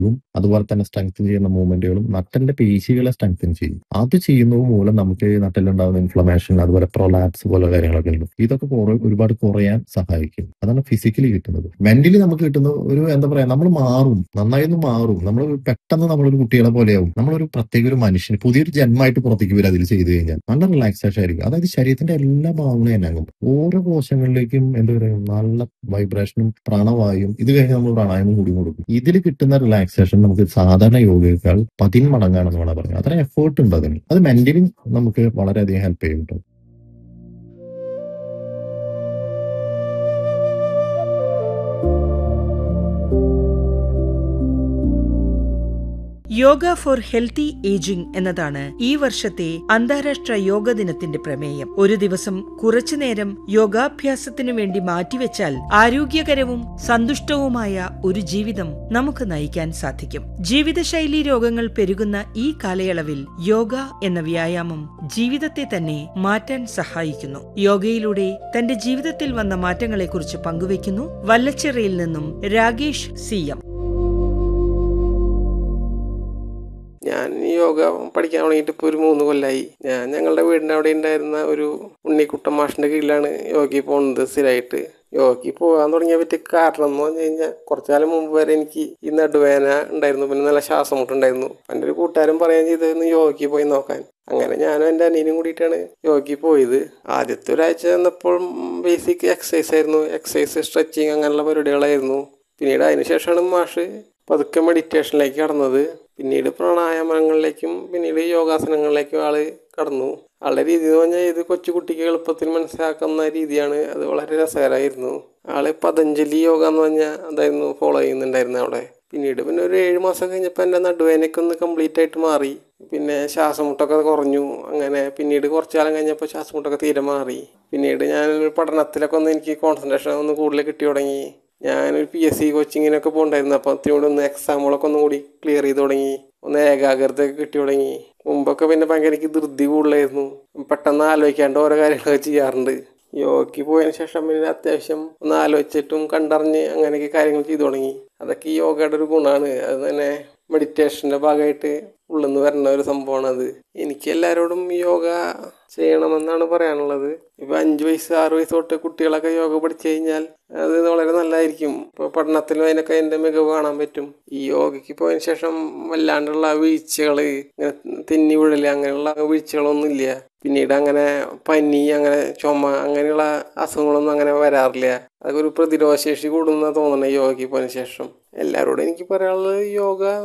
അതുപോലെ തന്നെ സ്ട്രെങ്തൻ ചെയ്യുന്ന മൂവ്മെന്റുകളും നട്ടലിന്റെ പേശികളെ സ്ട്രെങ്തൻ ചെയ്യും അത് ചെയ്യുന്നത് മൂലം നമുക്ക് നട്ടലുണ്ടാകുന്ന ഇൻഫ്ലമേഷൻ അതുപോലെ പ്രൊലാപ്സ് പോലെ കാര്യങ്ങളൊക്കെ ഉണ്ട് ഇതൊക്കെ കുറെ- ഒരുപാട് കുറയാൻ സഹായിക്കും അതാണ് ഫിസിക്കലി കിട്ടുന്നത് മെന്റലി നമുക്ക് കിട്ടുന്ന ഒരു എന്താ പറയാ നമ്മൾ മാറും നന്നായി ഒന്ന് മാറും നമ്മൾ പെട്ടെന്ന് നമ്മളൊരു കുട്ടികളെ പോലെയാവും നമ്മളൊരു പ്രത്യേക ഒരു മനുഷ്യന് പുതിയൊരു ജന്മമായിട്ട് പുറത്തേക്ക് വരും അതിൽ ചെയ്തു കഴിഞ്ഞാൽ നല്ല റിലാക്സേഷൻ ആയിരിക്കും അതായത് ശരീരത്തിന്റെ എല്ലാ ഭാഗങ്ങളും എന്നാകും ഓരോ കോശങ്ങളിലേക്കും എന്താ പറയുക നല്ല വൈബ്രേഷനും പ്രാണവായും ഇത് കഴിഞ്ഞ് നമ്മൾ പ്രാണായാമം കൂടി കൊടുക്കും ഇതിൽ കിട്ടുന്ന റിലാക്സേഷൻ നമുക്ക് സാധാരണ യോഗയേക്കാൾ പതിന്മടങ്ങാണെന്ന് വേണം പറയാം അത്ര എഫേർട്ട് ഉണ്ട് അതിന് അത് മെന്റലി നമുക്ക് വളരെയധികം ഹെൽപ്പ് ചെയ്യും കേട്ടോ യോഗ ഫോർ ഹെൽത്തി ഏജിംഗ് എന്നതാണ് ഈ വർഷത്തെ അന്താരാഷ്ട്ര യോഗ ദിനത്തിന്റെ പ്രമേയം ഒരു ദിവസം കുറച്ചുനേരം യോഗാഭ്യാസത്തിനു വേണ്ടി മാറ്റിവെച്ചാൽ ആരോഗ്യകരവും സന്തുഷ്ടവുമായ ഒരു ജീവിതം നമുക്ക് നയിക്കാൻ സാധിക്കും ജീവിതശൈലി രോഗങ്ങൾ പെരുകുന്ന ഈ കാലയളവിൽ യോഗ എന്ന വ്യായാമം ജീവിതത്തെ തന്നെ മാറ്റാൻ സഹായിക്കുന്നു യോഗയിലൂടെ തന്റെ ജീവിതത്തിൽ വന്ന മാറ്റങ്ങളെക്കുറിച്ച് പങ്കുവയ്ക്കുന്നു വല്ലച്ചിറയിൽ നിന്നും രാകേഷ് സി എം ഞാൻ യോഗ പഠിക്കാൻ തുടങ്ങിയിട്ട് ഇപ്പോൾ ഒരു മൂന്ന് കൊല്ലമായി ഞാൻ ഞങ്ങളുടെ വീടിൻ്റെ അവിടെ ഉണ്ടായിരുന്ന ഒരു ഉണ്ണിക്കുട്ടൻ മാഷിൻ്റെ കീഴിലാണ് യോഗയ്ക്ക് പോകുന്നത് സ്ഥിരമായിട്ട് യോഗയ്ക്ക് പോകാൻ തുടങ്ങിയ പറ്റിയ കാരണം എന്ന് പറഞ്ഞു കഴിഞ്ഞാൽ കുറച്ചു കാലം മുമ്പ് വരെ എനിക്ക് ഈ നടുവേദന ഉണ്ടായിരുന്നു പിന്നെ നല്ല ശ്വാസം മുട്ടുണ്ടായിരുന്നു എൻ്റെ ഒരു കൂട്ടുകാരൻ പറയാൻ ചെയ്തതെന്ന് യോഗയ്ക്ക് പോയി നോക്കാൻ അങ്ങനെ ഞാനും എൻ്റെ അനിയനും കൂടിയിട്ടാണ് യോഗയ്ക്ക് പോയത് ആദ്യത്തെ ഒരാഴ്ച ചെന്നപ്പോൾ ബേസിക് എക്സസൈസ് ആയിരുന്നു എക്സസൈസ് സ്ട്രെച്ചിങ് അങ്ങനെയുള്ള പരിപാടികളായിരുന്നു പിന്നീട് അതിന് ശേഷമാണ് മാഷ് പതുക്കെ മെഡിറ്റേഷനിലേക്ക് കടന്നത് പിന്നീട് പ്രാണായാമങ്ങളിലേക്കും പിന്നീട് യോഗാസനങ്ങളിലേക്കും ആള് കടന്നു ആളുടെ രീതി എന്ന് പറഞ്ഞാൽ ഇത് കൊച്ചുകുട്ടിക്ക് എളുപ്പത്തിൽ മനസ്സിലാക്കുന്ന രീതിയാണ് അത് വളരെ രസകരമായിരുന്നു ആള് പതഞ്ജലി യോഗ എന്ന് പറഞ്ഞാൽ അതായിരുന്നു ഫോളോ ചെയ്യുന്നുണ്ടായിരുന്നത് അവിടെ പിന്നീട് പിന്നെ ഒരു ഏഴ് മാസം കഴിഞ്ഞപ്പോൾ എൻ്റെ നടുവേനൊക്കെ ഒന്ന് കംപ്ലീറ്റ് ആയിട്ട് മാറി പിന്നെ ശ്വാസമുട്ടൊക്കെ കുറഞ്ഞു അങ്ങനെ പിന്നീട് കുറച്ചു കാലം കഴിഞ്ഞപ്പോൾ ശ്വാസമുട്ടൊക്കെ തീരെ മാറി പിന്നീട് ഞാനൊരു പഠനത്തിലൊക്കെ ഒന്ന് എനിക്ക് കോൺസെൻട്രേഷൻ ഒന്ന് കൂടുതൽ കിട്ടി തുടങ്ങി ഞാനൊരു പി എസ് സി കോച്ചിങ്ങിനൊക്കെ പോകണ്ടായിരുന്നു അപ്പോൾ അതിനോട് ഒന്ന് എക്സാമുകളൊക്കെ ഒന്നും കൂടി ക്ലിയർ ചെയ്ത് തുടങ്ങി ഒന്ന് ഏകാഗ്രതയൊക്കെ കിട്ടി തുടങ്ങി മുമ്പൊക്കെ പിന്നെ ഭയങ്കര എനിക്ക് ധൃതി കൂടുതലായിരുന്നു പെട്ടെന്ന് ആലോചിക്കാണ്ട് ഓരോ കാര്യങ്ങളൊക്കെ ചെയ്യാറുണ്ട് യോഗയ്ക്ക് പോയതിന് ശേഷം പിന്നെ അത്യാവശ്യം ഒന്ന് ആലോചിച്ചിട്ടും കണ്ടറിഞ്ഞ് അങ്ങനെയൊക്കെ കാര്യങ്ങൾ ചെയ്തു തുടങ്ങി അതൊക്കെ ഈ യോഗയുടെ ഒരു ഗുണമാണ് അത് തന്നെ മെഡിറ്റേഷൻ്റെ ഭാഗമായിട്ട് ഉള്ളിൽ നിന്ന് വരുന്ന ഒരു സംഭവമാണ് അത് എനിക്ക് എല്ലാവരോടും യോഗ ചെയ്യണമെന്നാണ് പറയാനുള്ളത് ഇപ്പം അഞ്ച് വയസ്സ് ആറ് വയസ്സ് തൊട്ട് കുട്ടികളൊക്കെ യോഗ പഠിച്ചു കഴിഞ്ഞാൽ അത് വളരെ നല്ലതായിരിക്കും ഇപ്പോൾ പഠനത്തിലും അതിനൊക്കെ അതിൻ്റെ മികവ് കാണാൻ പറ്റും ഈ യോഗയ്ക്ക് പോയതിന് ശേഷം വല്ലാണ്ടുള്ള വീഴ്ചകൾ ഇങ്ങനെ തെന്നി വീഴൽ അങ്ങനെയുള്ള വീഴ്ചകളൊന്നും ഇല്ല പിന്നീട് അങ്ങനെ പനി അങ്ങനെ ചുമ അങ്ങനെയുള്ള അസുഖങ്ങളൊന്നും അങ്ങനെ വരാറില്ല അതൊക്കെ ഒരു പ്രതിരോധശേഷി കൂടുന്ന തോന്നണേ യോഗയ്ക്ക് പോയതിന് ശേഷം എല്ലാവരോടും എനിക്ക് പറയാനുള്ളത് യോഗ